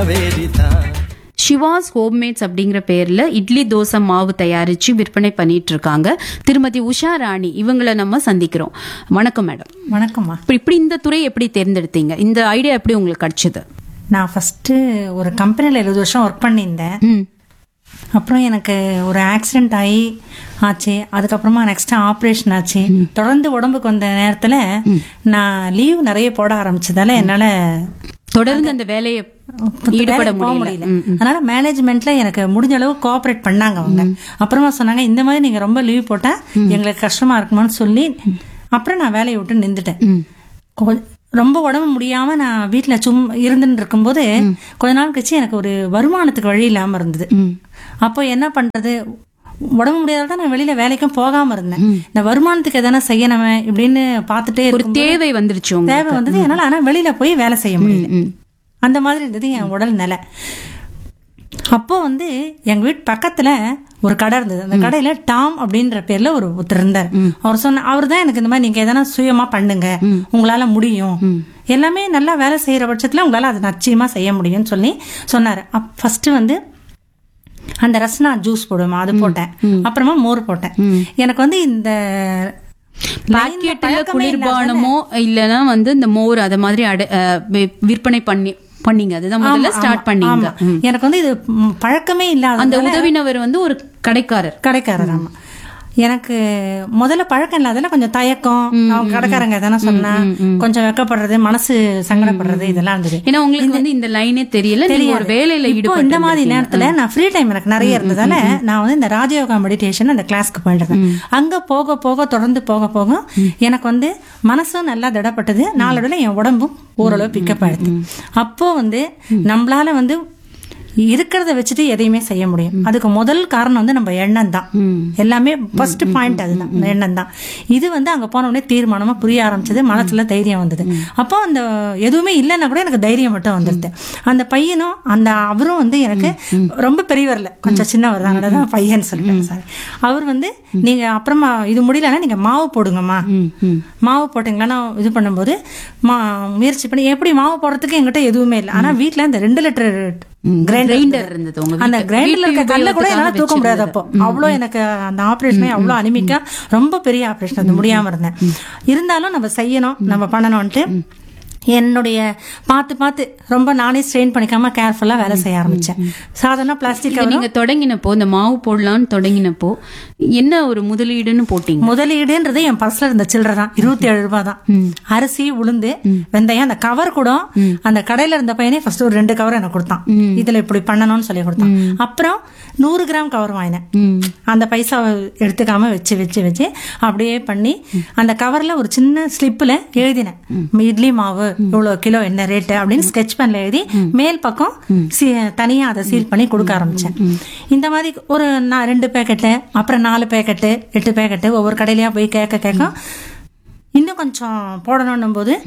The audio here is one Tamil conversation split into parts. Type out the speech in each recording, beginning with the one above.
காவேரி தான் சிவாஸ் ஹோம்மேட்ஸ் அப்படிங்கிற பேர்ல இட்லி தோசை மாவு தயாரிச்சு விற்பனை பண்ணிட்டு இருக்காங்க திருமதி உஷா ராணி இவங்கள நம்ம சந்திக்கிறோம் வணக்கம் மேடம் வணக்கம்மா இப்படி இப்படி இந்த துறை எப்படி தேர்ந்தெடுத்தீங்க இந்த ஐடியா எப்படி உங்களுக்கு கிடைச்சது நான் ஃபஸ்ட்டு ஒரு கம்பெனியில் இருபது வருஷம் ஒர்க் பண்ணியிருந்தேன் ம் அப்புறம் எனக்கு ஒரு ஆக்சிடென்ட் ஆகி ஆச்சு அதுக்கப்புறமா நெக்ஸ்ட் ஆப்ரேஷன் ஆச்சு தொடர்ந்து உடம்புக்கு வந்த நேரத்தில் நான் லீவ் நிறைய போட ஆரம்பிச்சதால என்னால் தொடர்ந்து அந்த வேலையை ஈடுபட போக முடியல முடியல அதனால மேனேஜ்மெண்ட்ல எனக்கு முடிஞ்ச அளவு கோஆப்ரேட் பண்ணாங்க அவங்க அப்புறமா சொன்னாங்க இந்த மாதிரி நீங்க ரொம்ப லீவ் போட்டா எங்களுக்கு கஷ்டமா இருக்குமான்னு சொல்லி அப்புறம் நான் வேலையை விட்டு நின்றுட்டேன் கொ- ரொம்ப உடம்பு முடியாம நான் வீட்டுல சும்மா இருந்துட்டு இருக்கும்போது கொஞ்ச நாள் கழிச்சு எனக்கு ஒரு வருமானத்துக்கு வழி இல்லாம இருந்தது அப்போ என்ன பண்றது உடம்பு முடியாத நான் வெளியில வேலைக்கும் போகாம இருந்தேன் இந்த வருமானத்துக்கு எதனா செய்யணுமே இப்படின்னு பார்த்துட்டே ஒரு இருக்கும்போது தேவை வந்துருச்சு உங்களுக்கு தேவை வந்தது என்னால ஆனா வெளியில போய் வேலை செய்ய முடியல ம். அந்த மாதிரி இருந்தது என் உடல் நிலை அப்போ வந்து எங்க வீட்டு பக்கத்துல ஒரு கடை இருந்தது அந்த கடையில டாம் அப்படின்ற பேர்ல ஒரு ஒருத்தர் இருந்தார் அவர் சொன்ன அவர் தான் எனக்கு இந்த மாதிரி நீங்க எதனா சுயமா பண்ணுங்க உங்களால முடியும் எல்லாமே நல்லா வேலை செய்யற பட்சத்துல உங்களால அது நிச்சயமா செய்ய முடியும்னு சொல்லி சொன்னாரு அப் ஃபர்ஸ்ட் வந்து அந்த ரஸ்னா ஜூஸ் போடுவோம் அது போட்டேன் அப்புறமா மோர் போட்டேன் எனக்கு வந்து இந்த line ல பாக்கெட்ல பழக்கமே இல்லாததால- குளிர்பானமோ இல்லனா வந்து இந்த மோர் அத மாதிரி அட- அஹ், வி- விற்பனை பண்ணி பண்ணீங்க அதுதான் முதல்ல ஆமா, ஸ்டார்ட் ஆமா, பண்ணீங்க ஆமா. எனக்கு வந்து இது ம், பழக்கமே இல்லாத அந்த உதவினவர் வந்து ஒரு கடைக்காரர் கடைக்காரர் ஆமா எனக்கு முதல்ல பழக்கம் இல்லாதல கொஞ்சம் தயக்கம் அவங்க கடைக்காரங்க எதனா சொன்னா கொஞ்சம் வெக்கப்படுறது மனசு சங்கடப்படுறது இதெல்லாம் இருந்தது ஏன்னா உங்களுக்கு வந்து இந்த லைனே தெரியல நீங்க ஒரு வேலையில இப்போ ஈடுபட்டு இந்த மாதிரி நேரத்துல நான் ஃப்ரீ டைம் எனக்கு நிறைய இருந்ததால நான் வந்து இந்த ராஜயோகா மெடிடேஷன் அந்த கிளாஸ்க்கு போயிட்டு இருந்தேன் அங்க போக போக தொடர்ந்து போக போக எனக்கு வந்து மனசும் நல்லா திடப்பட்டது நாளடைவில் என் உடம்பும் ஓரளவு பிக்கப் ஆயிடுது அப்போ வந்து நம்மளால வந்து இருக்கிறத வச்சுட்டு எதையுமே செய்ய முடியும் அதுக்கு முதல் காரணம் வந்து நம்ம எண்ணம் தான் எல்லாமே ஃபர்ஸ்ட் பாயிண்ட் அதுதான் அந்த எண்ணம் தான் இது வந்து அங்க போன உடனே தீர்மானமா புரிய ஆரம்பிச்சது மனசுல தைரியம் வந்தது அப்போ அந்த எதுவுமே இல்லைன்னா கூட எனக்கு தைரியம் மட்டும் வந்துருது அந்த பையனும் அந்த அவரும் வந்து எனக்கு ரொம்ப பெரியவர் இல்ல கொஞ்சம் சின்னவர் தான் அதனால தான் பையன் சொல்லிட்டேன் சார் அவர் வந்து நீங்க அப்புறமா இது முடியலன்னா நீங்க மாவு போடுங்கம்மா மாவு போட்டீங்களா இது பண்ணும்போது மா முயற்சி பண்ணி எப்படி மாவு போடுறதுக்கு என்கிட்ட எதுவுமே இல்லை ஆனா வீட்ல இந்த ரெண்டு லிட்டர் கிரைண்டர் இருந்தது உங்க அந்த வீட்டு- கிரைண்டர்ல இருக்க வீட்டு கல்ல கூட என்னால உபயோகத்துக்காக தூக்க முடியாது அப்போ அவ்வளோ எனக்கு அந்த ஆபரேஷனே அவ்வளோ அனிமிக்கா ரொம்ப பெரிய ஆபரேஷன் அது முடியாம இருந்தேன் இருந்தாலும் நம்ம செய்யணும் நம்ம பண்ணணும்ட்டு என்னுடைய பார்த்து பார்த்து ரொம்ப நானே ஸ்ட்ரெயின் பண்ணிக்காம கேர்ஃபுல்லா வேலை செய்ய ஆரம்பிச்சேன் சாதாரண பிளாஸ்டிக் இது நீங்க தொடங்கினப்போ இந்த மாவு போடலாம்னு தொடங்கினப்போ என்ன ஒரு முதலீடுன்னு போட்டீங்க முதலீடுன்றது என் பர்ஸ்ல இருந்த சில்லறை தான் இருபத்தி ஏழு ரூபாய் தான் அரிசி உளுந்து வெந்தயம் அந்த கவர் கூட அந்த கடையில இருந்த பையனே ஃபர்ஸ்ட் ஒரு ரெண்டு கவர் எனக்கு கொடுத்தான் இதுல இப்படி பண்ணணும்னு சொல்லி கொடுத்தான் அப்புறம் நூறு கிராம் கவர் வாங்கினேன் அந்த பைசா எடுத்துக்காம வச்சு வச்சு வச்சு அப்படியே பண்ணி அந்த கவர்ல ஒரு சின்ன ஸ்லிப்ல எழுதினேன் இட்லி மாவு இவ்வளவு கிலோ என்ன ரேட்டு அப்படின்னு ஸ்கெட்ச் பென்ல எழுதி மேல் பக்கம் சி- தனியா அதை சீல் பண்ணி கொடுக்க ஆரம்பிச்சேன் இந்த மாதிரி ஒரு நான் ரெண்டு பேக்கெட்டு அப்புறம் நாலு பேக்கெட்டு எட்டு பேக்கெட்டு ஒவ்வொரு கடையிலயா போய் கேட்க கேட்க இன்னும் கொஞ்சம் போடணும் போது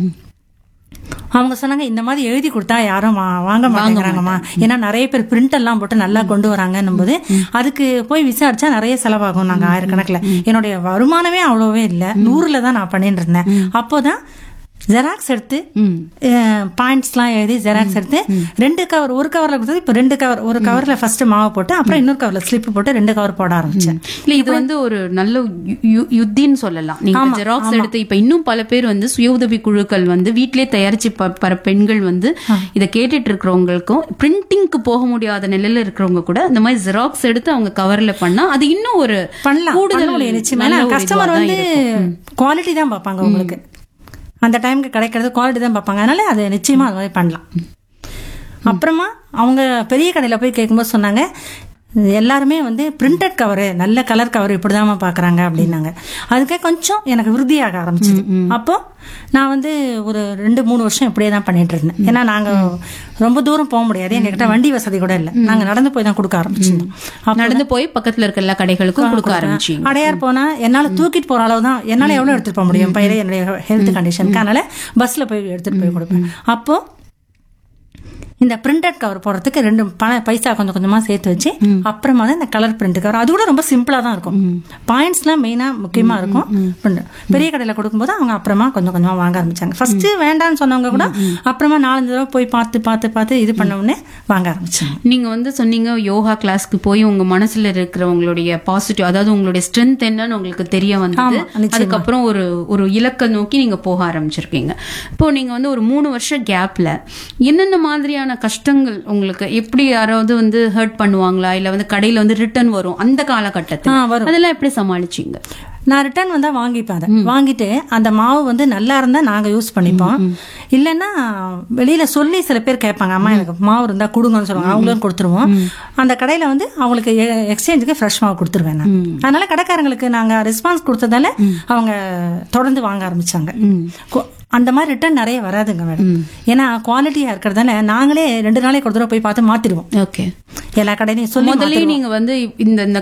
அவங்க சொன்னாங்க இந்த மாதிரி எழுதி கொடுத்தா யாரும் வா- வாங்க மாட்டேங்கிறாங்கம்மா ஏன்னா நிறைய பேர் பிரிண்ட் எல்லாம் போட்டு நல்லா கொண்டு வராங்கன்னும் போது அதுக்கு போய் விசாரிச்சா நிறைய செலவாகும் நாங்க ஆயிரக்கணக்கில் என்னுடைய வருமானமே அவ்வளோவே இல்லை நூறுல தான் நான் பண்ணிட்டு இருந்தேன் அப்போதான் ஜெராக்ஸ் எடுத்து பாயிண்ட்ஸ்லாம் எழுதி ஜெராக்ஸ் எடுத்து ரெண்டு கவர் ஒரு கவர்ல கொடுத்தது இப்போ ரெண்டு கவர் ஒரு கவர்ல ஃபர்ஸ்ட் மாவு போட்டு அப்புறம் இன்னொரு கவர்ல ஸ்லிப் போட்டு ரெண்டு கவர் போட ஆரம்பிச்சேன் இல்ல இது வந்து ஒரு நல்ல யு- யு- யுத்தின்னு சொல்லலாம் நீங்க ஜெராக்ஸ் எடுத்து இப்ப இன்னும் பல பேர் வந்து சுய உதவி குழுக்கள் வந்து வீட்டிலே தயாரிச்சு ப- பர பெண்கள் வந்து இத கேட்டுட்டு இருக்கிறவங்களுக்கும் பிரிண்டிங்க்கு போக முடியாத நிலையில இருக்கிறவங்க கூட இந்த மாதிரி ஜெராக்ஸ் எடுத்து அவங்க கவர்ல பண்ணா அது இன்னும் ஒரு பண்ணலாம் பண்ண கூடுதல் முடியும் நிச்சயமா நல்ல ஏன்னா ஒரு கஸ்டமர் இதுவா தான் வந்து இருக்கும். குவாலிட்டி தான் பார்ப்பாங்க உங்களுக்கு அந்த டைம்க்கு கிடைக்கிறது குவாலிட்டி தான் பார்ப்பாங்க அதனால அது நிச்சயமா அது மாதிரி பண்ணலாம் அப்புறமா அவங்க பெரிய கடையில போய் கேட்கும்போது சொன்னாங்க எல்லாருமே வந்து பிரிண்டட் கவரு நல்ல கலர் கவர் இப்படிதாம்மா பாக்குறாங்க அப்படின்னாங்க அதுக்கே கொஞ்சம் எனக்கு விருதியாக ஆரம்பிச்சது அப்போ நான் வந்து ஒரு ரெண்டு மூணு வருஷம் இப்படியே தான் பண்ணிட்டு இருந்தேன் ஏன்னா நாங்க ரொம்ப தூரம் போக முடியாது எங்ககிட்ட வண்டி வசதி கூட இல்லை நாங்க நடந்து போய் தான் கொடுக்க ஆரம்பிச்சிருந்தோம் அப்போ நடந்து போய் பக்கத்துல இருக்க எல்லா கடைகளுக்கும் கொடுக்க ஆரம்பிச்சீங்க அடையார் போனா என்னால தூக்கிட்டு போற அளவு தான் என்னால எவ்வளவு எடுத்துட்டு போக முடியும் பயிரை என்னுடைய ஹெல்த் கண்டிஷனுக்கு அதனால பஸ்ல போய் எடுத்துட்டு போய் கொடுப்பேன் அப்போ இந்த பிரிண்டட் கவர் போடுறதுக்கு ரெண்டு பண பைசா கொஞ்சம் கொஞ்சமா சேர்த்து வச்சு அப்புறமா தான் இந்த கலர் பிரிண்ட் கவர் அது கூட ரொம்ப சிம்பிளா தான் இருக்கும் பாயிண்ட்ஸ்லாம் மெயினா முக்கியமா இருக்கும் print. பெரிய கடையில கொடுக்கும்போது அவங்க அப்புறமா கொஞ்சம் கொஞ்சமா வாங்க ஆரம்பிச்சாங்க ஃபர்ஸ்ட் வேண்டாம்னு சொன்னவங்க கூட அப்புறமா நாலஞ்சு தடவை போய் பார்த்து பார்த்து பார்த்து இது பண்ண உடனே வாங்க ஆரம்பிச்சாங்க நீங்க வந்து சொன்னீங்க யோகா கிளாஸ்க்கு போய் உங்க மனசுல இருக்கிறவங்களுடைய பாசிட்டிவ் அதாவது உங்களுடைய ஸ்ட்ரென்த் என்னன்னு உங்களுக்கு தெரிய வந்தது ஆமா, நிச்சயமா. அதுக்கப்புறம் ஒரு ஒரு இலக்கை நோக்கி நீங்க போக ஆரம்பிச்சிருக்கீங்க இப்போ நீங்க வந்து ஒரு மூணு வருஷம் கேப்ல என்னென்ன மாதிரியான கஷ்டங்கள் உங்களுக்கு எப்படி யாராவது வந்து ஹர்ட் பண்ணுவாங்களா இல்ல வந்து கடையில வந்து ரிட்டர்ன் வரும் அந்த ஆ, காலகட்டத்தில் வரும். அதெல்லாம் எப்படி சமாளிச்சீங்க நான் ரிட்டர்ன் வந்தா வாங்கிப்பேன் அதை வாங்கிட்டு அந்த மாவு வந்து நல்லா இருந்தா நாங்க யூஸ் பண்ணிப்போம் இல்லைன்னா வெளியில சொல்லி சில பேர் கேட்பாங்க அம்மா எனக்கு மாவு இருந்தா கொடுங்கன்னு சொல்லுவாங்க அவங்களும் கொடுத்துருவோம் அந்த கடையில வந்து அவங்களுக்கு எக்ஸ்சேஞ்சுக்கு ஃப்ரெஷ் மாவு கொடுத்துருவேன் நான் அதனால கடைக்காரங்களுக்கு நாங்க ரெஸ்பான்ஸ் கொடுத்ததால அவங்க தொடர்ந்து வாங்க ஆரம்பிச்சாங்க கொ- அந்த மாதிரி ரிட்டர்ன் நிறைய வராதுங்க மேடம் ஏன்னா குவாலிட்டியா இருக்கிறதால நாங்களே ரெண்டு நாளைக்கு ஒரு தடவை போய் பார்த்து மாத்திடுவோம் ஓகே எல்லா கடையிலையும் சொல்லி முதல்ல நீங்க வந்து இந்த இந்த